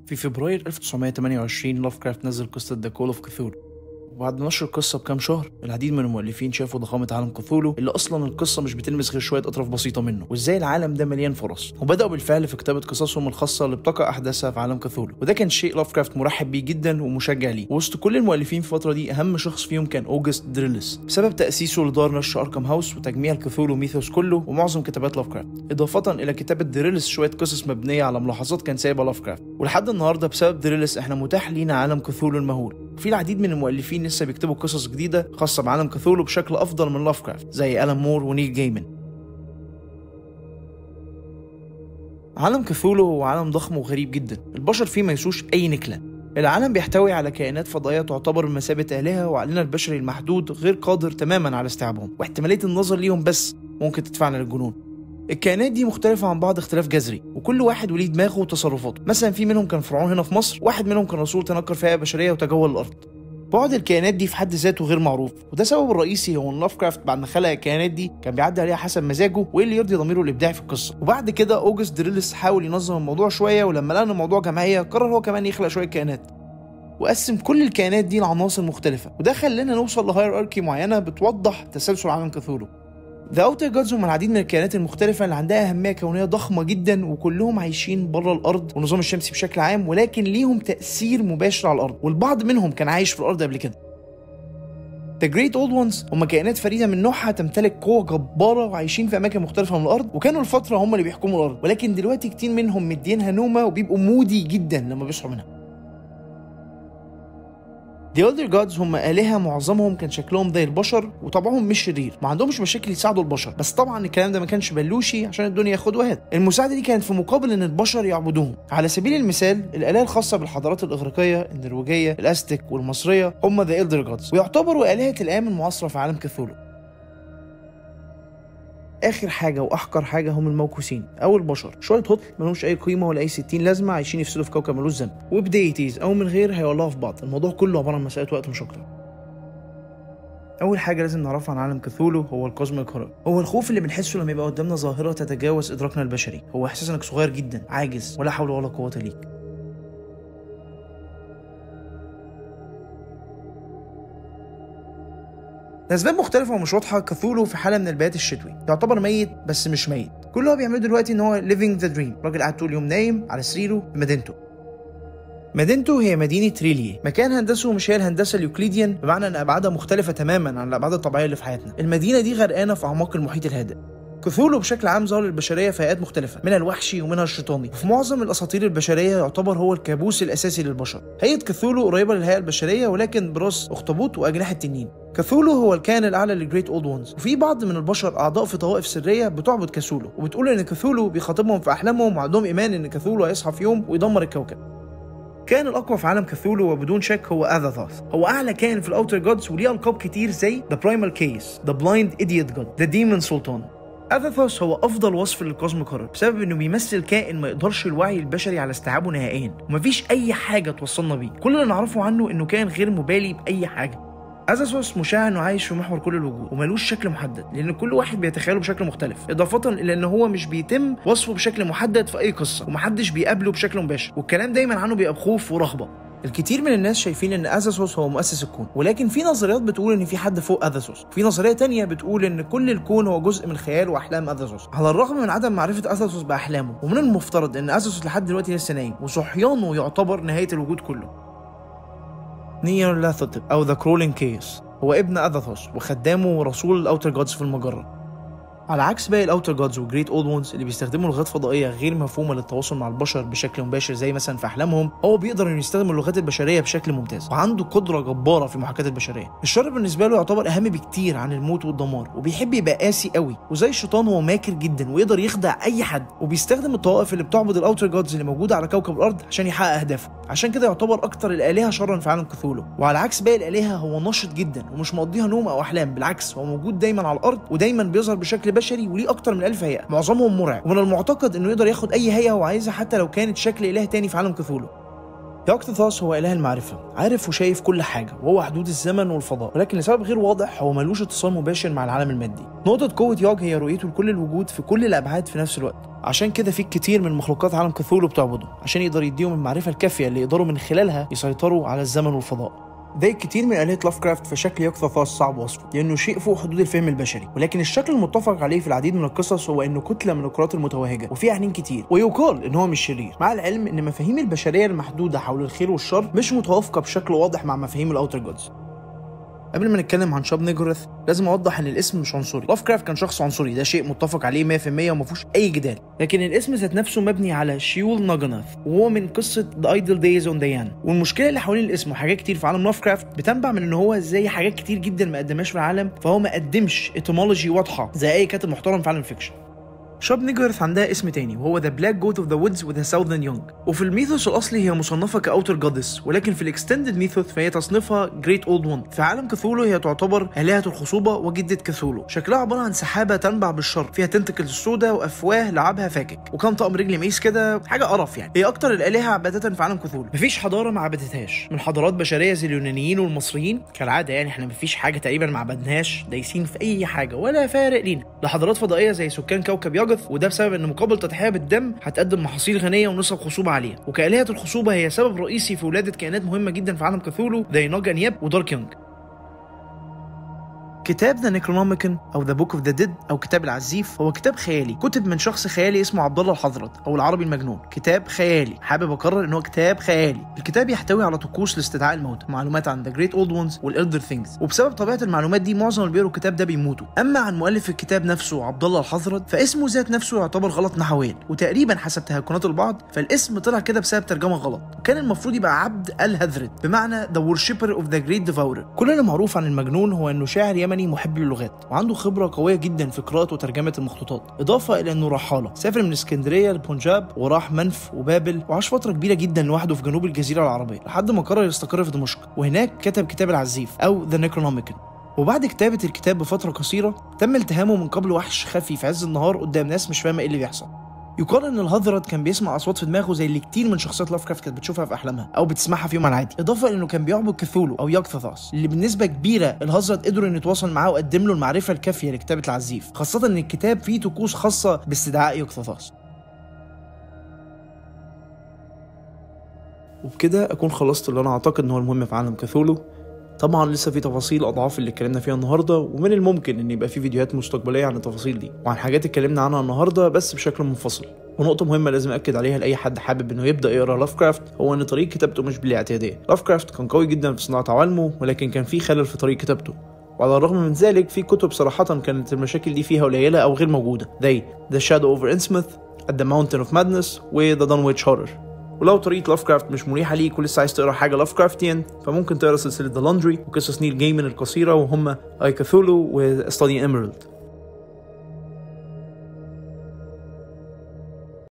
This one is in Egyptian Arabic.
في فبراير 1928 لافكرافت نزل قصة ذا كول اوف كثولو وبعد نشر القصة بكام شهر العديد من المؤلفين شافوا ضخامة عالم كثولو اللي أصلا القصة مش بتلمس غير شوية أطراف بسيطة منه وإزاي العالم ده مليان فرص وبدأوا بالفعل في كتابة قصصهم الخاصة اللي بتقع أحداثها في عالم كثولو وده كان شيء لافكرافت مرحب بيه جدا ومشجع ليه وسط كل المؤلفين في الفترة دي أهم شخص فيهم كان أوجست دريلس بسبب تأسيسه لدار نشر أركام هاوس وتجميع الكثولو ميثوس كله ومعظم كتابات لافكرافت إضافة إلى كتابة دريلس شوية قصص مبنية على ملاحظات كان سايبها لافكرافت ولحد النهاردة بسبب دريلس إحنا متاح لينا عالم كثولو المهول وفي العديد من المؤلفين لسه بيكتبوا قصص جديدة خاصة بعالم كثولو بشكل أفضل من لافكرافت زي ألان مور ونيل جيمن عالم كثولو هو عالم ضخم وغريب جدا البشر فيه ما يسوش أي نكلة العالم بيحتوي على كائنات فضائية تعتبر بمثابة آلهة وعقلنا البشري المحدود غير قادر تماما على استيعابهم واحتمالية النظر ليهم بس ممكن تدفعنا للجنون الكائنات دي مختلفة عن بعض اختلاف جذري وكل واحد وليه دماغه وتصرفاته مثلا في منهم كان فرعون هنا في مصر واحد منهم كان رسول تنكر فئة بشرية وتجول الأرض بعد الكائنات دي في حد ذاته غير معروف وده سبب الرئيسي هو ان لافكرافت بعد ما خلق الكائنات دي كان بيعدي عليها حسب مزاجه وايه اللي يرضي ضميره الابداعي في القصه وبعد كده اوجست دريلس حاول ينظم الموضوع شويه ولما لقى ان الموضوع جماعيه قرر هو كمان يخلق شويه كائنات وقسم كل الكائنات دي لعناصر مختلفه وده خلانا نوصل لهايراركي معينه بتوضح تسلسل عالم كثولو ذا اوتر جادز هم العديد من الكائنات المختلفة اللي عندها أهمية كونية ضخمة جدا وكلهم عايشين بره الأرض والنظام الشمسي بشكل عام ولكن ليهم تأثير مباشر على الأرض والبعض منهم كان عايش في الأرض قبل كده The Great Old Ones هم كائنات فريدة من نوعها تمتلك قوة جبارة وعايشين في أماكن مختلفة من الأرض وكانوا الفترة هم اللي بيحكموا الأرض ولكن دلوقتي كتير منهم مدينها نومة وبيبقوا مودي جدا لما بيصحوا منها The Elder Gods هم آلهة معظمهم كان شكلهم زي البشر وطبعهم مش شرير ما عندهمش مشاكل يساعدوا البشر بس طبعا الكلام ده ما كانش بلوشي عشان الدنيا ياخد وهات المساعدة دي كانت في مقابل ان البشر يعبدوهم على سبيل المثال الآلهة الخاصة بالحضارات الإغريقية النرويجية الأستك والمصرية هم The Elder Gods ويعتبروا آلهة الأيام المعاصرة في عالم كثولو اخر حاجه واحقر حاجه هم الموكوسين او البشر شويه هطل ملهمش اي قيمه ولا اي 60 لازمه عايشين يفسدوا في كوكب ملوش ذنب وبديتيز او من غير هيولعوا في بعض الموضوع كله عباره عن مساله وقت مش اكتر اول حاجه لازم نعرفها عن عالم كثولو هو الكوزميك هورر هو الخوف اللي بنحسه لما يبقى قدامنا ظاهره تتجاوز ادراكنا البشري هو احساس انك صغير جدا عاجز ولا حول ولا قوه ليك لأسباب مختلفة ومش واضحة كثولو في حالة من البيات الشتوي يعتبر ميت بس مش ميت كل اللي هو بيعمله دلوقتي ان هو living the dream راجل قاعد طول اليوم نايم على سريره في مدينته مدينته هي مدينة ريليه مكان هندسه مش هي الهندسة اليوكليديان بمعنى ان ابعادها مختلفة تماما عن الابعاد الطبيعية اللي في حياتنا المدينة دي غرقانة في اعماق المحيط الهادئ كثولو بشكل عام ظهر للبشريه في هيئات مختلفه منها الوحشي ومنها الشيطاني وفي معظم الاساطير البشريه يعتبر هو الكابوس الاساسي للبشر هيئه كثولو قريبه للهيئه البشريه ولكن براس اخطبوط واجنحه تنين كثولو هو الكائن الاعلى للجريت اولد وونز وفي بعض من البشر اعضاء في طوائف سريه بتعبد كثولو وبتقول ان كثولو بيخاطبهم في احلامهم وعندهم ايمان ان كثولو هيصحى في يوم ويدمر الكوكب كان الاقوى في عالم كثولو وبدون شك هو اذاثاث هو اعلى كائن في الاوتر جودز وليه القاب كتير زي ذا برايمال كيس ذا بلايند ايديوت جود ذا ديمون سلطان اذاثوس هو افضل وصف للكوزميك هورر بسبب انه بيمثل كائن ما يقدرش الوعي البشري على استيعابه نهائيا ومفيش اي حاجه توصلنا بيه كل اللي نعرفه عنه انه كائن غير مبالي باي حاجه أزاسوس مشاع انه عايش في محور كل الوجود وملوش شكل محدد لان كل واحد بيتخيله بشكل مختلف اضافه الى ان هو مش بيتم وصفه بشكل محدد في اي قصه ومحدش بيقابله بشكل مباشر والكلام دايما عنه بيبقى بخوف ورهبه الكثير من الناس شايفين ان اذاسوس هو مؤسس الكون ولكن في نظريات بتقول ان في حد فوق اذاسوس في نظريه تانية بتقول ان كل الكون هو جزء من خيال واحلام اذاسوس على الرغم من عدم معرفه اذاسوس باحلامه ومن المفترض ان اذاسوس لحد دلوقتي لسه نايم وصحيانه يعتبر نهايه الوجود كله نير لاثوتب او ذا كرولين كيس هو ابن اذاثوس وخدامه ورسول الاوتر جودز في المجره على عكس باقي الاوتر جودز والجريت اولد وونز اللي بيستخدموا لغات فضائيه غير مفهومه للتواصل مع البشر بشكل مباشر زي مثلا في احلامهم هو بيقدر انه يستخدم اللغات البشريه بشكل ممتاز وعنده قدره جباره في محاكاه البشريه الشر بالنسبه له يعتبر اهم بكتير عن الموت والدمار وبيحب يبقى قاسي قوي وزي الشيطان هو ماكر جدا ويقدر يخدع اي حد وبيستخدم الطوائف اللي بتعبد الاوتر جودز اللي موجوده على كوكب الارض عشان يحقق اهدافه عشان كده يعتبر اكتر الالهه شرا في عالم كثولو وعلى عكس باقي الالهه هو نشط جدا ومش مقضيها نوم او احلام بالعكس هو موجود دايما على الارض ودايما بيظهر بشكل بشري وليه اكتر من ألف هيئه معظمهم مرعب ومن المعتقد انه يقدر ياخد اي هيئه هو عايزها حتى لو كانت شكل اله تاني في عالم كثولو يوكتثاس هو إله المعرفة عارف وشايف كل حاجة وهو حدود الزمن والفضاء ولكن لسبب غير واضح هو ملوش اتصال مباشر مع العالم المادي نقطة قوة يوج هي رؤيته لكل الوجود في كل الأبعاد في نفس الوقت عشان كده في كتير من مخلوقات عالم كثولو بتعبده عشان يقدر يديهم المعرفة الكافية اللي يقدروا من خلالها يسيطروا على الزمن والفضاء زي كتير من آلهة لافكرافت فشكل يقظة صعب وصفه لأنه شيء فوق حدود الفهم البشري ولكن الشكل المتفق عليه في العديد من القصص هو إنه كتلة من الكرات المتوهجة وفيه عينين كتير ويقال إن هو مش شرير مع العلم إن مفاهيم البشرية المحدودة حول الخير والشر مش متوافقة بشكل واضح مع مفاهيم الأوتر جودز قبل ما نتكلم عن شاب نيجورث لازم اوضح ان الاسم مش عنصري لاف كرافت كان شخص عنصري ده شيء متفق عليه 100% وما فيهوش اي جدال لكن الاسم ذات نفسه مبني على شيول ناجاناث وهو من قصه ذا ايدل دايز اون ديان والمشكله اللي حوالين الاسم وحاجات كتير في عالم لاف كرافت بتنبع من ان هو زي حاجات كتير جدا ما قدمهاش في العالم فهو ما قدمش ايتيمولوجي واضحه زي اي كاتب محترم في عالم الفيكشن شاب نيجرث عندها اسم تاني وهو ذا بلاك جوت اوف ذا وودز وذا ساوذرن يونج وفي الميثوس الاصلي هي مصنفه كاوتر جادس ولكن في الاكستندد ميثوس فهي تصنيفها جريت اولد وان في عالم كثولو هي تعتبر الهه الخصوبه وجده كثولو شكلها عباره عن سحابه تنبع بالشر فيها تنتكلز سوداء وافواه لعابها فاكك وكم طقم رجل ميس كده حاجه قرف يعني هي اكتر الالهه عباده في عالم كثولو مفيش حضاره ما عبدتهاش من حضارات بشريه زي اليونانيين والمصريين كالعاده يعني احنا مفيش حاجه تقريبا ما عبدناهاش دايسين في اي حاجه ولا فارق لينا لحضارات فضائيه زي سكان كوكب ياجث وده بسبب ان مقابل تضحيه بالدم هتقدم محاصيل غنيه ونسب خصوبه عاليه وكالهه الخصوبه هي سبب رئيسي في ولاده كائنات مهمه جدا في عالم كثولو زي نوج انياب ودارك يونج كتاب ذا نيكرونوميكون او ذا بوك اوف ذا ديد او كتاب العزيف هو كتاب خيالي كتب من شخص خيالي اسمه عبد الله الحضرت او العربي المجنون كتاب خيالي حابب اكرر ان هو كتاب خيالي الكتاب يحتوي على طقوس لاستدعاء الموتى معلومات عن ذا جريت اولد وونز والالدر ثينجز وبسبب طبيعه المعلومات دي معظم اللي بيقروا الكتاب ده بيموتوا اما عن مؤلف الكتاب نفسه عبد الله الحضرت فاسمه ذات نفسه يعتبر غلط نحويا وتقريبا حسب تهكنات البعض فالاسم طلع كده بسبب ترجمه غلط وكان المفروض يبقى عبد الهذرت بمعنى ذا worshipper اوف ذا جريت ديفاورر كل اللي معروف عن المجنون هو انه شاعر يمني محب للغات وعنده خبره قويه جدا في قراءه وترجمه المخطوطات اضافه الى انه رحاله سافر من اسكندريه لبنجاب وراح منف وبابل وعاش فتره كبيره جدا لوحده في جنوب الجزيره العربيه لحد ما قرر يستقر في دمشق وهناك كتب كتاب العزيف او ذا نيكرونوميكون وبعد كتابة الكتاب بفترة قصيرة تم التهامه من قبل وحش خفي في عز النهار قدام ناس مش فاهمة ايه اللي بيحصل يقال ان الهذرد كان بيسمع اصوات في دماغه زي اللي كتير من شخصيات لاف كرافت كانت بتشوفها في احلامها او بتسمعها في يوم العادي اضافه الى انه كان بيعبد كثولو او يكثثاس اللي بالنسبه كبيره الهذرد قدروا ان يتواصل معاه وقدم له المعرفه الكافيه لكتابه العزيف خاصه ان الكتاب فيه طقوس خاصه باستدعاء يكثثاس وبكده اكون خلصت اللي انا اعتقد ان هو المهم في عالم كثولو طبعا لسه في تفاصيل اضعاف اللي اتكلمنا فيها النهارده ومن الممكن ان يبقى في فيديوهات مستقبليه عن التفاصيل دي وعن حاجات اتكلمنا عنها النهارده بس بشكل منفصل ونقطة مهمة لازم أكد عليها لأي حد حابب إنه يبدأ يقرا لاف كرافت هو إن طريقة كتابته مش بالاعتيادية، لاف كرافت كان قوي جدا في صناعة عوالمه ولكن كان في خلل في طريقة كتابته، وعلى الرغم من ذلك في كتب صراحة كانت المشاكل دي فيها قليلة أو غير موجودة زي The Shadow over Innsmouth, At the Mountain of Madness و The Dunwich Horror ولو طريقة لاف كرافت مش مريحة ليك ولسه عايز تقرا حاجة لاف كرافتيان فممكن تقرا سلسلة ذا لاندري وقصص نيل جيمن القصيرة وهم اي كاثولو وستادي ايميرالد